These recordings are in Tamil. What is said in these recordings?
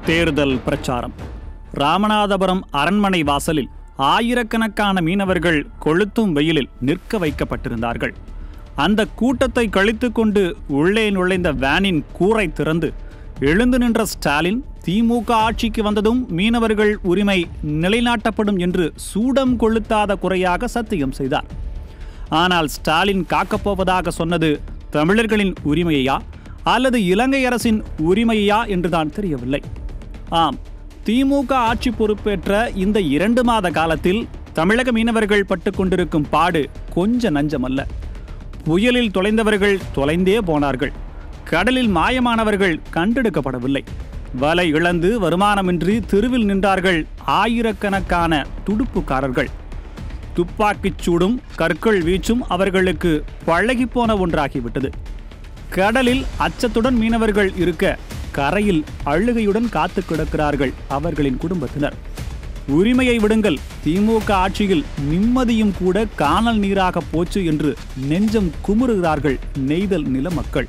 தேர்தல் பிரச்சாரம் ராமநாதபுரம் அரண்மனை வாசலில் ஆயிரக்கணக்கான மீனவர்கள் கொளுத்தும் வெயிலில் நிற்க வைக்கப்பட்டிருந்தார்கள் அந்த கூட்டத்தை கழித்துக் கொண்டு உள்ளே நுழைந்த வேனின் கூரை திறந்து எழுந்து நின்ற ஸ்டாலின் திமுக ஆட்சிக்கு வந்ததும் மீனவர்கள் உரிமை நிலைநாட்டப்படும் என்று சூடம் கொளுத்தாத குறையாக சத்தியம் செய்தார் ஆனால் ஸ்டாலின் காக்கப்போவதாக சொன்னது தமிழர்களின் உரிமையா அல்லது இலங்கை அரசின் உரிமையா என்றுதான் தெரியவில்லை ஆம் திமுக ஆட்சி பொறுப்பேற்ற இந்த இரண்டு மாத காலத்தில் தமிழக மீனவர்கள் பட்டுக் கொண்டிருக்கும் பாடு கொஞ்ச நஞ்சமல்ல புயலில் தொலைந்தவர்கள் தொலைந்தே போனார்கள் கடலில் மாயமானவர்கள் கண்டெடுக்கப்படவில்லை வலை இழந்து வருமானமின்றி தெருவில் நின்றார்கள் ஆயிரக்கணக்கான துடுப்புக்காரர்கள் துப்பாக்கிச் சூடும் கற்கள் வீச்சும் அவர்களுக்கு பழகிப்போன ஒன்றாகிவிட்டது கடலில் அச்சத்துடன் மீனவர்கள் இருக்க கரையில் அழுகையுடன் காத்து கிடக்கிறார்கள் அவர்களின் குடும்பத்தினர் உரிமையை விடுங்கள் திமுக ஆட்சியில் நிம்மதியும் கூட காணல் நீராக போச்சு என்று நெஞ்சம் குமுறுகிறார்கள் நெய்தல் நில மக்கள்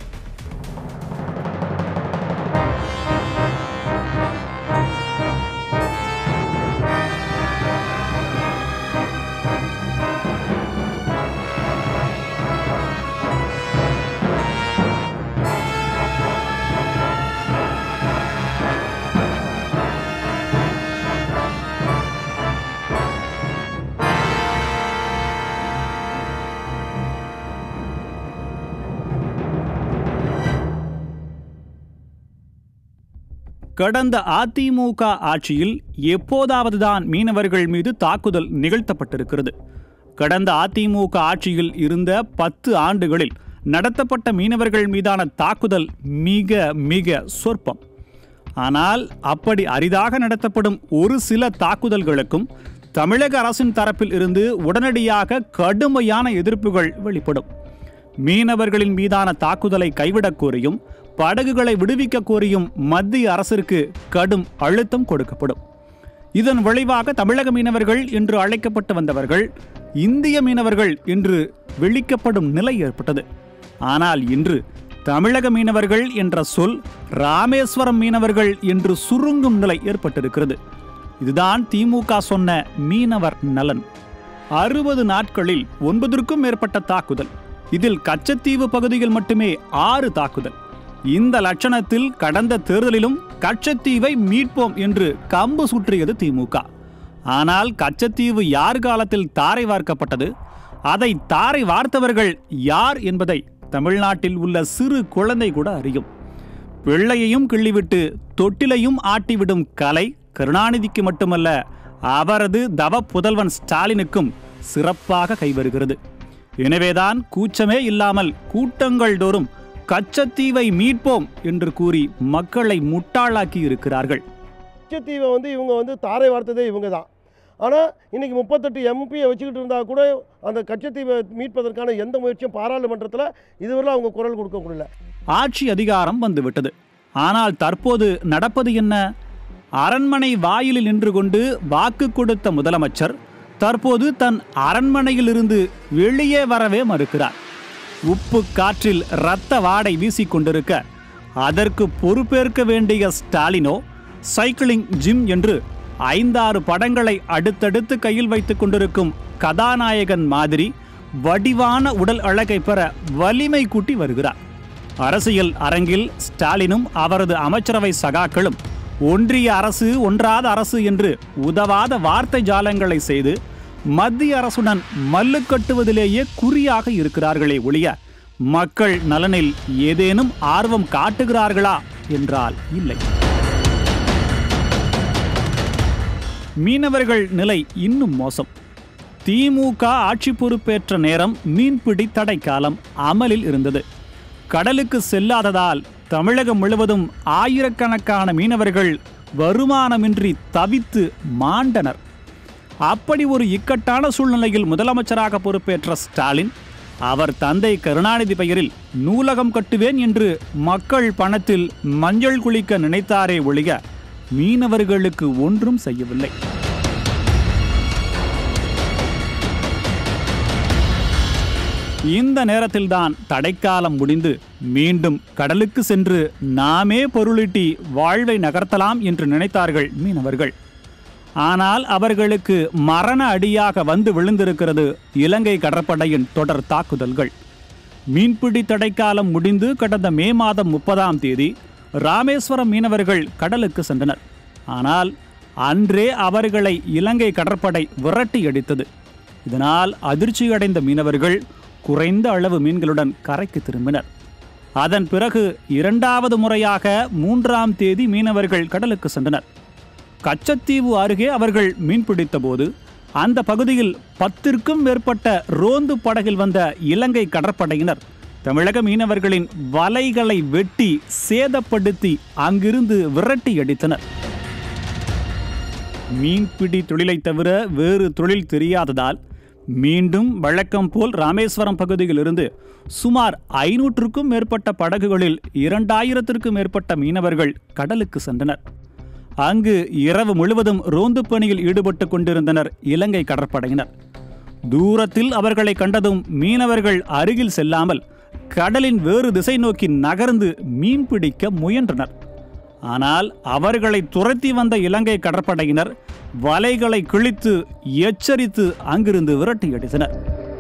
கடந்த அதிமுக ஆட்சியில் எப்போதாவதுதான் மீனவர்கள் மீது தாக்குதல் நிகழ்த்தப்பட்டிருக்கிறது கடந்த அதிமுக ஆட்சியில் இருந்த பத்து ஆண்டுகளில் நடத்தப்பட்ட மீனவர்கள் மீதான தாக்குதல் மிக மிக சொற்பம் ஆனால் அப்படி அரிதாக நடத்தப்படும் ஒரு சில தாக்குதல்களுக்கும் தமிழக அரசின் தரப்பில் இருந்து உடனடியாக கடுமையான எதிர்ப்புகள் வெளிப்படும் மீனவர்களின் மீதான தாக்குதலை கைவிடக் கோரியும் படகுகளை விடுவிக்க கோரியும் மத்திய அரசிற்கு கடும் அழுத்தம் கொடுக்கப்படும் இதன் விளைவாக தமிழக மீனவர்கள் என்று அழைக்கப்பட்டு வந்தவர்கள் இந்திய மீனவர்கள் என்று விழிக்கப்படும் நிலை ஏற்பட்டது ஆனால் இன்று தமிழக மீனவர்கள் என்ற சொல் ராமேஸ்வரம் மீனவர்கள் என்று சுருங்கும் நிலை ஏற்பட்டிருக்கிறது இதுதான் திமுக சொன்ன மீனவர் நலன் அறுபது நாட்களில் ஒன்பதற்கும் மேற்பட்ட தாக்குதல் இதில் கச்சத்தீவு பகுதியில் மட்டுமே ஆறு தாக்குதல் இந்த லட்சணத்தில் கடந்த தேர்தலிலும் கச்சத்தீவை மீட்போம் என்று கம்பு சுற்றியது திமுக ஆனால் கச்சத்தீவு யார் காலத்தில் தாரை வார்க்கப்பட்டது அதை தாரை வார்த்தவர்கள் யார் என்பதை தமிழ்நாட்டில் உள்ள சிறு குழந்தை கூட அறியும் பிள்ளையையும் கிள்ளிவிட்டு தொட்டிலையும் ஆட்டிவிடும் கலை கருணாநிதிக்கு மட்டுமல்ல அவரது தவ புதல்வன் ஸ்டாலினுக்கும் சிறப்பாக கைவருகிறது எனவேதான் கூச்சமே இல்லாமல் கூட்டங்கள் தோறும் கச்சத்தீவை மீட்போம் என்று கூறி மக்களை முட்டாளாக்கி இருக்கிறார்கள் கச்சத்தீவை வந்து இவங்க வந்து தாரை வார்த்ததே இவங்க தான் ஆனால் இன்றைக்கி முப்பத்தெட்டு எம்பியை வச்சுக்கிட்டு இருந்தால் கூட அந்த கச்சத்தீவை மீட்பதற்கான எந்த முயற்சியும் பாராளுமன்றத்தில் இதுவரை அவங்க குரல் கொடுக்க முடியல ஆட்சி அதிகாரம் வந்துவிட்டது ஆனால் தற்போது நடப்பது என்ன அரண்மனை வாயிலில் நின்று கொண்டு வாக்கு கொடுத்த முதலமைச்சர் தற்போது தன் அரண்மனையிலிருந்து வெளியே வரவே மறுக்கிறார் உப்பு காற்றில் இரத்த வாடை வீசிக்கொண்டிருக்க அதற்கு பொறுப்பேற்க வேண்டிய ஸ்டாலினோ சைக்கிளிங் ஜிம் என்று ஐந்தாறு படங்களை அடுத்தடுத்து கையில் வைத்துக் கொண்டிருக்கும் கதாநாயகன் மாதிரி வடிவான உடல் அழகை பெற வலிமை கூட்டி வருகிறார் அரசியல் அரங்கில் ஸ்டாலினும் அவரது அமைச்சரவை சகாக்களும் ஒன்றிய அரசு ஒன்றாத அரசு என்று உதவாத வார்த்தை ஜாலங்களை செய்து மத்திய அரசுடன் மல்லு கட்டுவதிலேயே குறியாக இருக்கிறார்களே ஒழிய மக்கள் நலனில் ஏதேனும் ஆர்வம் காட்டுகிறார்களா என்றால் இல்லை மீனவர்கள் நிலை இன்னும் மோசம் திமுக ஆட்சி பொறுப்பேற்ற நேரம் மீன்பிடி தடை காலம் அமலில் இருந்தது கடலுக்கு செல்லாததால் தமிழகம் முழுவதும் ஆயிரக்கணக்கான மீனவர்கள் வருமானமின்றி தவித்து மாண்டனர் அப்படி ஒரு இக்கட்டான சூழ்நிலையில் முதலமைச்சராக பொறுப்பேற்ற ஸ்டாலின் அவர் தந்தை கருணாநிதி பெயரில் நூலகம் கட்டுவேன் என்று மக்கள் பணத்தில் மஞ்சள் குளிக்க நினைத்தாரே ஒழிய மீனவர்களுக்கு ஒன்றும் செய்யவில்லை இந்த நேரத்தில்தான் தடைக்காலம் முடிந்து மீண்டும் கடலுக்கு சென்று நாமே பொருளீட்டி வாழ்வை நகர்த்தலாம் என்று நினைத்தார்கள் மீனவர்கள் ஆனால் அவர்களுக்கு மரண அடியாக வந்து விழுந்திருக்கிறது இலங்கை கடற்படையின் தொடர் தாக்குதல்கள் மீன்பிடி தடைக்காலம் முடிந்து கடந்த மே மாதம் முப்பதாம் தேதி ராமேஸ்வரம் மீனவர்கள் கடலுக்கு சென்றனர் ஆனால் அன்றே அவர்களை இலங்கை கடற்படை விரட்டி அடித்தது இதனால் அதிர்ச்சியடைந்த மீனவர்கள் குறைந்த அளவு மீன்களுடன் கரைக்கு திரும்பினர் அதன் பிறகு இரண்டாவது முறையாக மூன்றாம் தேதி மீனவர்கள் கடலுக்கு சென்றனர் கச்சத்தீவு அருகே அவர்கள் மீன்பிடித்த போது அந்த பகுதியில் பத்திற்கும் மேற்பட்ட ரோந்து படகில் வந்த இலங்கை கடற்படையினர் தமிழக மீனவர்களின் வலைகளை வெட்டி சேதப்படுத்தி அங்கிருந்து விரட்டி அடித்தனர் மீன்பிடி தொழிலை தவிர வேறு தொழில் தெரியாததால் மீண்டும் வழக்கம் போல் ராமேஸ்வரம் பகுதியிலிருந்து சுமார் ஐநூற்றுக்கும் மேற்பட்ட படகுகளில் இரண்டாயிரத்திற்கும் மேற்பட்ட மீனவர்கள் கடலுக்கு சென்றனர் அங்கு இரவு முழுவதும் ரோந்து பணியில் ஈடுபட்டு கொண்டிருந்தனர் இலங்கை கடற்படையினர் தூரத்தில் அவர்களை கண்டதும் மீனவர்கள் அருகில் செல்லாமல் கடலின் வேறு திசை நோக்கி நகர்ந்து மீன்பிடிக்க முயன்றனர் ஆனால் அவர்களை துரத்தி வந்த இலங்கை கடற்படையினர் வலைகளை கிழித்து எச்சரித்து அங்கிருந்து விரட்டி அடித்தனர்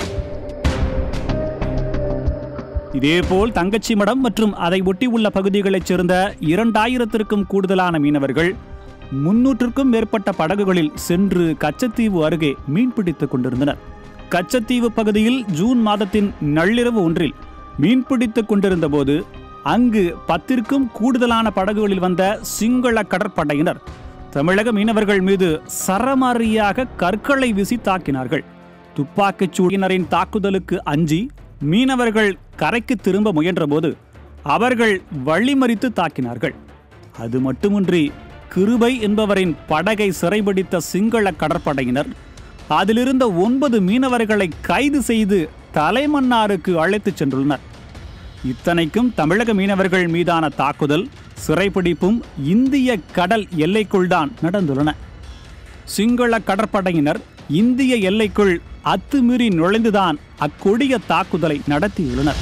இதேபோல் தங்கச்சி மடம் மற்றும் அதை ஒட்டியுள்ள பகுதிகளைச் சேர்ந்த இரண்டாயிரத்திற்கும் கூடுதலான மீனவர்கள் முன்னூற்றுக்கும் மேற்பட்ட படகுகளில் சென்று கச்சத்தீவு அருகே மீன்பிடித்துக் கொண்டிருந்தனர் கச்சத்தீவு பகுதியில் ஜூன் மாதத்தின் நள்ளிரவு ஒன்றில் மீன்பிடித்துக் கொண்டிருந்த போது அங்கு பத்திற்கும் கூடுதலான படகுகளில் வந்த சிங்கள கடற்படையினர் தமிழக மீனவர்கள் மீது சரமாரியாக கற்களை வீசி தாக்கினார்கள் துப்பாக்கிச் சூடினரின் தாக்குதலுக்கு அஞ்சி மீனவர்கள் கரைக்கு திரும்ப முயன்றபோது அவர்கள் வழிமறித்து தாக்கினார்கள் அது மட்டுமின்றி கிருபை என்பவரின் படகை சிறைபிடித்த சிங்கள கடற்படையினர் அதிலிருந்த ஒன்பது மீனவர்களை கைது செய்து தலைமன்னாருக்கு அழைத்துச் சென்றுள்ளனர் இத்தனைக்கும் தமிழக மீனவர்கள் மீதான தாக்குதல் சிறைப்பிடிப்பும் இந்திய கடல் எல்லைக்குள்தான் நடந்துள்ளன சிங்கள கடற்படையினர் இந்திய எல்லைக்குள் அத்துமீறி நுழைந்துதான் அக்கொடிய தாக்குதலை நடத்தியுள்ளனர்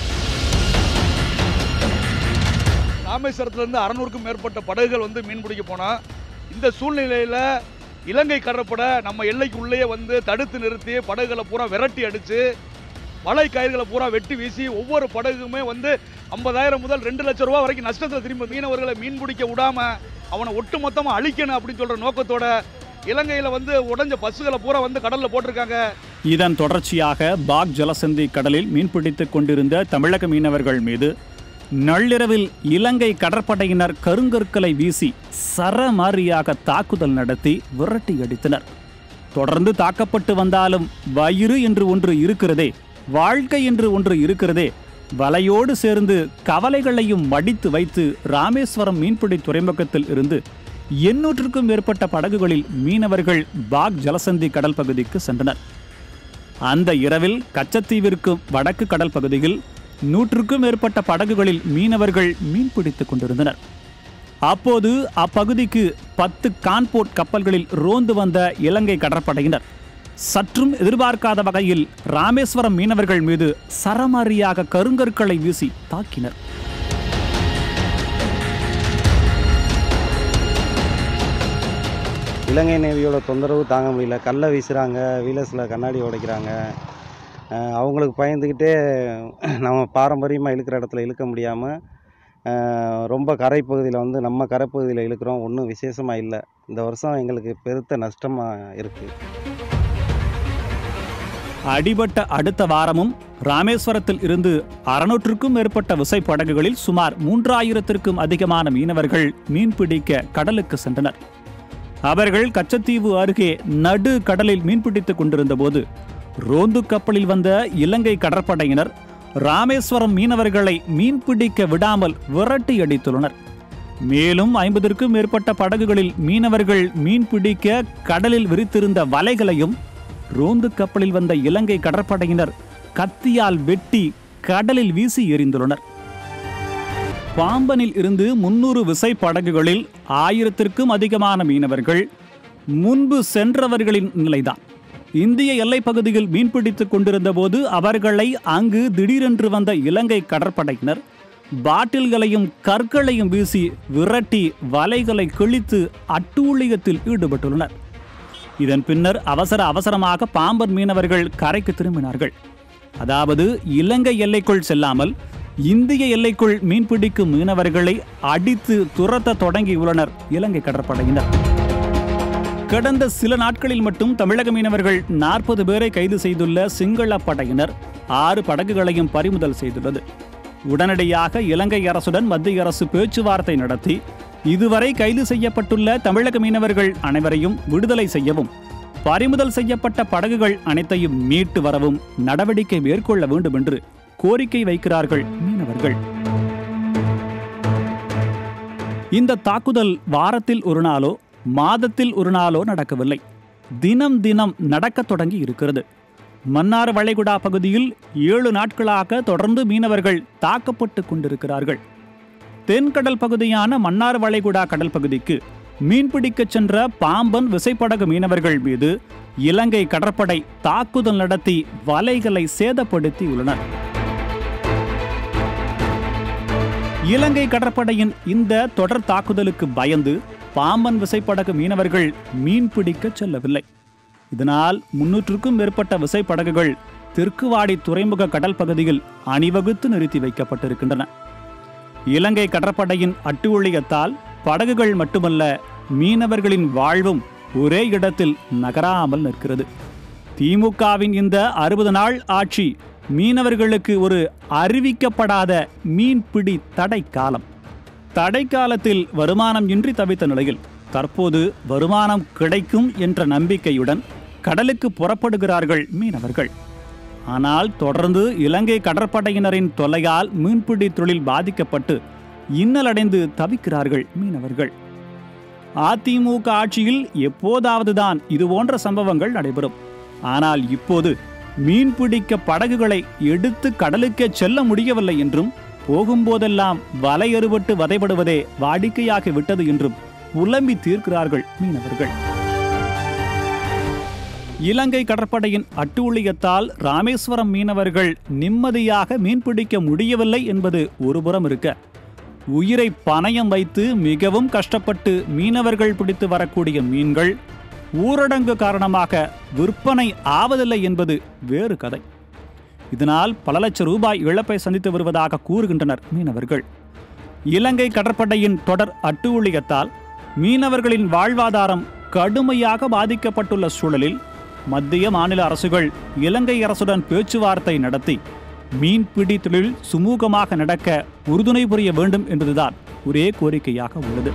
ராமேஸ்வரத்துலேருந்து அறநூறுக்கும் மேற்பட்ட படகுகள் வந்து மீன் பிடிக்க போனால் இந்த சூழ்நிலையில் இலங்கை கடற்படை நம்ம எல்லைக்கு உள்ளேயே வந்து தடுத்து நிறுத்தி படகுகளை பூரா விரட்டி அடித்து வலை கயிறுகளை பூரா வெட்டி வீசி ஒவ்வொரு படகுமே வந்து ஐம்பதாயிரம் முதல் ரெண்டு லட்சம் ரூபா வரைக்கும் நஷ்டத்தில் திரும்ப மீனவர்களை மீன் பிடிக்க விடாம அவனை ஒட்டு மொத்தமாக அழிக்கணும் அப்படின்னு சொல்கிற நோக்கத்தோட இலங்கையில் வந்து உடைஞ்ச பஸ்ஸுகளை பூரா வந்து கடலில் போட்டிருக்காங்க இதன் தொடர்ச்சியாக பாக் ஜலசந்தி கடலில் மீன்பிடித்துக் கொண்டிருந்த தமிழக மீனவர்கள் மீது நள்ளிரவில் இலங்கை கடற்படையினர் கருங்கற்களை வீசி சரமாரியாக தாக்குதல் நடத்தி விரட்டி அடித்தனர் தொடர்ந்து தாக்கப்பட்டு வந்தாலும் வயிறு என்று ஒன்று இருக்கிறதே வாழ்க்கை என்று ஒன்று இருக்கிறதே வலையோடு சேர்ந்து கவலைகளையும் மடித்து வைத்து ராமேஸ்வரம் மீன்பிடி துறைமுகத்தில் இருந்து எண்ணூற்றுக்கும் மேற்பட்ட படகுகளில் மீனவர்கள் பாக் ஜலசந்தி கடல் பகுதிக்கு சென்றனர் அந்த இரவில் கச்சத்தீவிற்கு வடக்கு கடல் பகுதியில் நூற்றுக்கும் மேற்பட்ட படகுகளில் மீனவர்கள் மீன்பிடித்துக் கொண்டிருந்தனர் அப்போது அப்பகுதிக்கு பத்து கான்போர்ட் கப்பல்களில் ரோந்து வந்த இலங்கை கடற்படையினர் சற்றும் எதிர்பார்க்காத வகையில் ராமேஸ்வரம் மீனவர்கள் மீது சரமாரியாக கருங்கற்களை வீசி தாக்கினர் இலங்கை நேவியோட தொந்தரவு தாங்க முடியல கல்லை வீசுகிறாங்க வீலர்ஸில் கண்ணாடி உடைக்கிறாங்க அஹ் அவங்களுக்கு பயந்துக்கிட்டே நம்ம பாரம்பரியமாக இழுக்கிற இடத்துல இழுக்க முடியாமல் ரொம்ப கரைப்பகுதியில் வந்து நம்ம கரைப்பகுதியில் இழுக்கிறோம் ஒன்றும் விசேஷமாக இல்லை இந்த வருஷம் எங்களுக்கு பெருத்த நஷ்டமாக இருக்குது அடிபட்ட அடுத்த வாரமும் ராமேஸ்வரத்தில் இருந்து அறுநூற்றுக்கும் மேற்பட்ட விசைப்படகுகளில் சுமார் மூன்றாயிரத்திற்கும் அதிகமான மீனவர்கள் மீன்பிடிக்க கடலுக்கு சென்றனர் அவர்கள் கச்சத்தீவு அருகே நடு கடலில் மீன்பிடித்துக் கொண்டிருந்த போது ரோந்து கப்பலில் வந்த இலங்கை கடற்படையினர் ராமேஸ்வரம் மீனவர்களை மீன்பிடிக்க விடாமல் விரட்டி அடித்துள்ளனர் மேலும் ஐம்பதற்கும் மேற்பட்ட படகுகளில் மீனவர்கள் மீன்பிடிக்க கடலில் விரித்திருந்த வலைகளையும் ரோந்து கப்பலில் வந்த இலங்கை கடற்படையினர் கத்தியால் வெட்டி கடலில் வீசி எறிந்துள்ளனர் பாம்பனில் இருந்து முன்னூறு விசை படகுகளில் ஆயிரத்திற்கும் அதிகமான மீனவர்கள் முன்பு சென்றவர்களின் நிலைதான் இந்திய எல்லைப் பகுதியில் மீன்பிடித்துக் கொண்டிருந்த போது அவர்களை அங்கு திடீரென்று வந்த இலங்கை கடற்படையினர் பாட்டில்களையும் கற்களையும் வீசி விரட்டி வலைகளை கிழித்து அட்டூழியத்தில் ஈடுபட்டுள்ளனர் இதன் பின்னர் அவசர அவசரமாக பாம்பன் மீனவர்கள் கரைக்கு திரும்பினார்கள் அதாவது இலங்கை எல்லைக்குள் செல்லாமல் இந்திய எல்லைக்குள் மீன்பிடிக்கும் மீனவர்களை அடித்து துரத்த தொடங்கியுள்ளனர் இலங்கை கடற்படையினர் கடந்த சில நாட்களில் மட்டும் தமிழக மீனவர்கள் நாற்பது பேரை கைது செய்துள்ள சிங்கள படையினர் ஆறு படகுகளையும் பறிமுதல் செய்துள்ளது உடனடியாக இலங்கை அரசுடன் மத்திய அரசு பேச்சுவார்த்தை நடத்தி இதுவரை கைது செய்யப்பட்டுள்ள தமிழக மீனவர்கள் அனைவரையும் விடுதலை செய்யவும் பறிமுதல் செய்யப்பட்ட படகுகள் அனைத்தையும் மீட்டு வரவும் நடவடிக்கை மேற்கொள்ள வேண்டும் என்று கோரிக்கை வைக்கிறார்கள் மீனவர்கள் இந்த தாக்குதல் வாரத்தில் ஒரு நாளோ மாதத்தில் ஒரு நாளோ நடக்கவில்லை தினம் தினம் நடக்கத் தொடங்கி இருக்கிறது மன்னார் வளைகுடா பகுதியில் ஏழு நாட்களாக தொடர்ந்து மீனவர்கள் தாக்கப்பட்டு கொண்டிருக்கிறார்கள் தென்கடல் பகுதியான மன்னார் வளைகுடா கடல் பகுதிக்கு மீன்பிடிக்கச் சென்ற பாம்பன் விசைப்படகு மீனவர்கள் மீது இலங்கை கடற்படை தாக்குதல் நடத்தி வலைகளை சேதப்படுத்தியுள்ளனர் இலங்கை கடற்படையின் இந்த தொடர் தாக்குதலுக்கு பயந்து பாம்பன் விசைப்படகு மீனவர்கள் மீன்பிடிக்க செல்லவில்லை இதனால் முன்னூற்றுக்கும் மேற்பட்ட விசைப்படகுகள் தெற்குவாடி துறைமுக கடல் பகுதியில் அணிவகுத்து நிறுத்தி வைக்கப்பட்டிருக்கின்றன இலங்கை கடற்படையின் அட்டுழியத்தால் படகுகள் மட்டுமல்ல மீனவர்களின் வாழ்வும் ஒரே இடத்தில் நகராமல் நிற்கிறது திமுகவின் இந்த அறுபது நாள் ஆட்சி மீனவர்களுக்கு ஒரு அறிவிக்கப்படாத மீன்பிடி தடை காலம் தடை காலத்தில் வருமானம் இன்றி தவித்த நிலையில் தற்போது வருமானம் கிடைக்கும் என்ற நம்பிக்கையுடன் கடலுக்கு புறப்படுகிறார்கள் மீனவர்கள் ஆனால் தொடர்ந்து இலங்கை கடற்படையினரின் தொல்லையால் மீன்பிடி தொழில் பாதிக்கப்பட்டு இன்னலடைந்து தவிக்கிறார்கள் மீனவர்கள் அதிமுக ஆட்சியில் எப்போதாவதுதான் இதுபோன்ற சம்பவங்கள் நடைபெறும் ஆனால் இப்போது மீன்பிடிக்க படகுகளை எடுத்து கடலுக்கே செல்ல முடியவில்லை என்றும் போகும்போதெல்லாம் வலையறுபட்டு வதைபடுவதே வாடிக்கையாகி விட்டது என்றும் புலம்பி தீர்க்கிறார்கள் மீனவர்கள் இலங்கை கடற்படையின் அட்டூழியத்தால் ராமேஸ்வரம் மீனவர்கள் நிம்மதியாக மீன்பிடிக்க முடியவில்லை என்பது ஒருபுறம் இருக்க உயிரை பணயம் வைத்து மிகவும் கஷ்டப்பட்டு மீனவர்கள் பிடித்து வரக்கூடிய மீன்கள் ஊரடங்கு காரணமாக விற்பனை ஆவதில்லை என்பது வேறு கதை இதனால் பல லட்சம் ரூபாய் இழப்பை சந்தித்து வருவதாக கூறுகின்றனர் மீனவர்கள் இலங்கை கடற்படையின் தொடர் அட்டூழியத்தால் மீனவர்களின் வாழ்வாதாரம் கடுமையாக பாதிக்கப்பட்டுள்ள சூழலில் மத்திய மாநில அரசுகள் இலங்கை அரசுடன் பேச்சுவார்த்தை நடத்தி மீன்பிடி தொழில் சுமூகமாக நடக்க உறுதுணை புரிய வேண்டும் என்பதுதான் ஒரே கோரிக்கையாக உள்ளது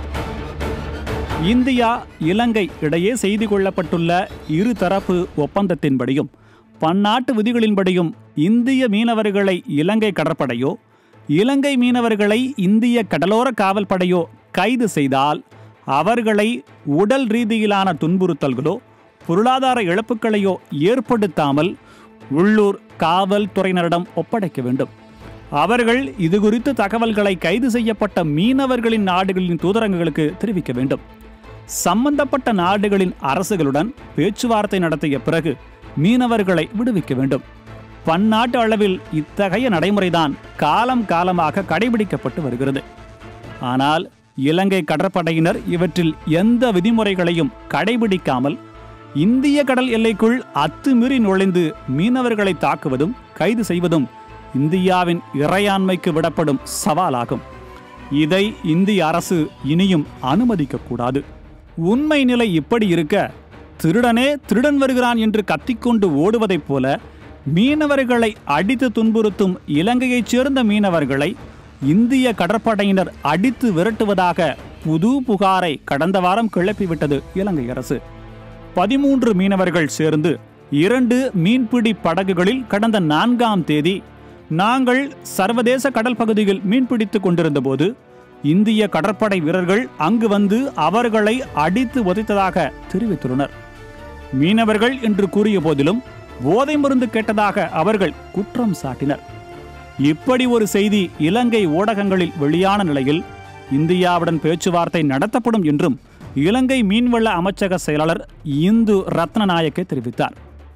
இந்தியா இலங்கை இடையே செய்து கொள்ளப்பட்டுள்ள இருதரப்பு ஒப்பந்தத்தின்படியும் பன்னாட்டு விதிகளின்படியும் இந்திய மீனவர்களை இலங்கை கடற்படையோ இலங்கை மீனவர்களை இந்திய கடலோர காவல்படையோ கைது செய்தால் அவர்களை உடல் ரீதியிலான துன்புறுத்தல்களோ பொருளாதார இழப்புகளையோ ஏற்படுத்தாமல் உள்ளூர் காவல்துறையினரிடம் ஒப்படைக்க வேண்டும் அவர்கள் இது குறித்து தகவல்களை கைது செய்யப்பட்ட மீனவர்களின் நாடுகளின் தூதரகங்களுக்கு தெரிவிக்க வேண்டும் சம்பந்தப்பட்ட நாடுகளின் அரசுகளுடன் பேச்சுவார்த்தை நடத்திய பிறகு மீனவர்களை விடுவிக்க வேண்டும் பன்னாட்டு அளவில் இத்தகைய நடைமுறைதான் காலம் காலமாக கடைபிடிக்கப்பட்டு வருகிறது ஆனால் இலங்கை கடற்படையினர் இவற்றில் எந்த விதிமுறைகளையும் கடைபிடிக்காமல் இந்திய கடல் எல்லைக்குள் அத்துமீறி நுழைந்து மீனவர்களை தாக்குவதும் கைது செய்வதும் இந்தியாவின் இறையாண்மைக்கு விடப்படும் சவாலாகும் இதை இந்திய அரசு இனியும் அனுமதிக்கக்கூடாது உண்மை நிலை இப்படி இருக்க திருடனே திருடன் வருகிறான் என்று கத்திக்கொண்டு ஓடுவதைப் போல மீனவர்களை அடித்து துன்புறுத்தும் இலங்கையைச் சேர்ந்த மீனவர்களை இந்திய கடற்படையினர் அடித்து விரட்டுவதாக புது புகாரை கடந்த வாரம் கிளப்பிவிட்டது இலங்கை அரசு பதிமூன்று மீனவர்கள் சேர்ந்து இரண்டு மீன்பிடி படகுகளில் கடந்த நான்காம் தேதி நாங்கள் சர்வதேச கடல் பகுதியில் மீன்பிடித்துக் கொண்டிருந்தபோது இந்திய கடற்படை வீரர்கள் அங்கு வந்து அவர்களை அடித்து உதைத்ததாக தெரிவித்துள்ளனர் மீனவர்கள் என்று கூறிய போதிலும் போதை மருந்து கேட்டதாக அவர்கள் குற்றம் சாட்டினர் இப்படி ஒரு செய்தி இலங்கை ஊடகங்களில் வெளியான நிலையில் இந்தியாவுடன் பேச்சுவார்த்தை நடத்தப்படும் என்றும் இலங்கை மீன்வள அமைச்சக செயலாளர் இந்து ரத்னநாயக்கே தெரிவித்தார்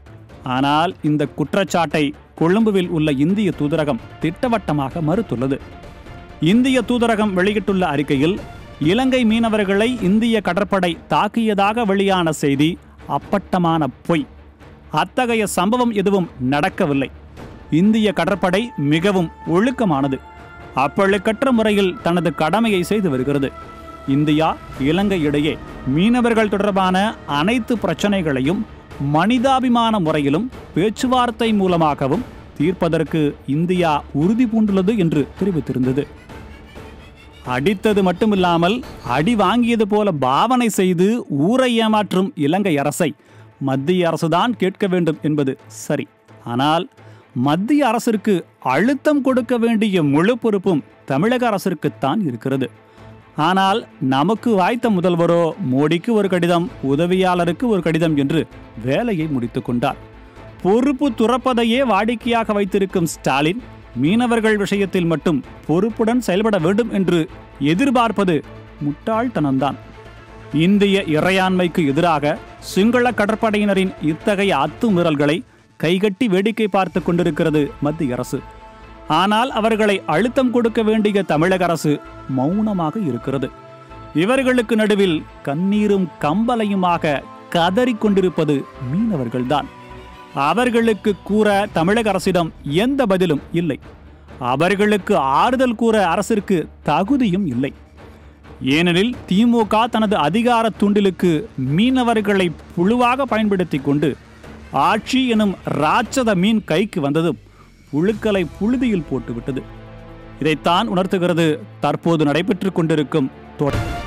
ஆனால் இந்த குற்றச்சாட்டை கொழும்புவில் உள்ள இந்திய தூதரகம் திட்டவட்டமாக மறுத்துள்ளது இந்திய தூதரகம் வெளியிட்டுள்ள அறிக்கையில் இலங்கை மீனவர்களை இந்திய கடற்படை தாக்கியதாக வெளியான செய்தி அப்பட்டமான பொய் அத்தகைய சம்பவம் எதுவும் நடக்கவில்லை இந்திய கடற்படை மிகவும் ஒழுக்கமானது அப்பழுக்கற்ற முறையில் தனது கடமையை செய்து வருகிறது இந்தியா இலங்கை இடையே மீனவர்கள் தொடர்பான அனைத்து பிரச்சனைகளையும் மனிதாபிமான முறையிலும் பேச்சுவார்த்தை மூலமாகவும் தீர்ப்பதற்கு இந்தியா உறுதி பூண்டுள்ளது என்று தெரிவித்திருந்தது அடித்தது மட்டுமில்லாமல் அடி வாங்கியது போல பாவனை செய்து ஊரை ஏமாற்றும் இலங்கை அரசை மத்திய அரசுதான் கேட்க வேண்டும் என்பது சரி ஆனால் மத்திய அரசிற்கு அழுத்தம் கொடுக்க வேண்டிய முழு பொறுப்பும் தமிழக அரசிற்குத்தான் இருக்கிறது ஆனால் நமக்கு வாய்த்த முதல்வரோ மோடிக்கு ஒரு கடிதம் உதவியாளருக்கு ஒரு கடிதம் என்று வேலையை முடித்துக் கொண்டார் பொறுப்பு துறப்பதையே வாடிக்கையாக வைத்திருக்கும் ஸ்டாலின் மீனவர்கள் விஷயத்தில் மட்டும் பொறுப்புடன் செயல்பட வேண்டும் என்று எதிர்பார்ப்பது முட்டாள்தனம்தான் இந்திய இறையாண்மைக்கு எதிராக சிங்கள கடற்படையினரின் இத்தகைய அத்துமீறல்களை கைகட்டி வேடிக்கை பார்த்து கொண்டிருக்கிறது மத்திய அரசு ஆனால் அவர்களை அழுத்தம் கொடுக்க வேண்டிய தமிழக அரசு மௌனமாக இருக்கிறது இவர்களுக்கு நடுவில் கண்ணீரும் கம்பலையுமாக கதறிக் கொண்டிருப்பது மீனவர்கள்தான் அவர்களுக்கு கூற தமிழக அரசிடம் எந்த பதிலும் இல்லை அவர்களுக்கு ஆறுதல் கூற அரசிற்கு தகுதியும் இல்லை ஏனெனில் திமுக தனது அதிகார துண்டிலுக்கு மீனவர்களை புழுவாக பயன்படுத்தி கொண்டு ஆட்சி எனும் ராட்சத மீன் கைக்கு வந்ததும் புழுக்களை புழுதியில் போட்டுவிட்டது இதைத்தான் உணர்த்துகிறது தற்போது நடைபெற்றுக் கொண்டிருக்கும் தொடர்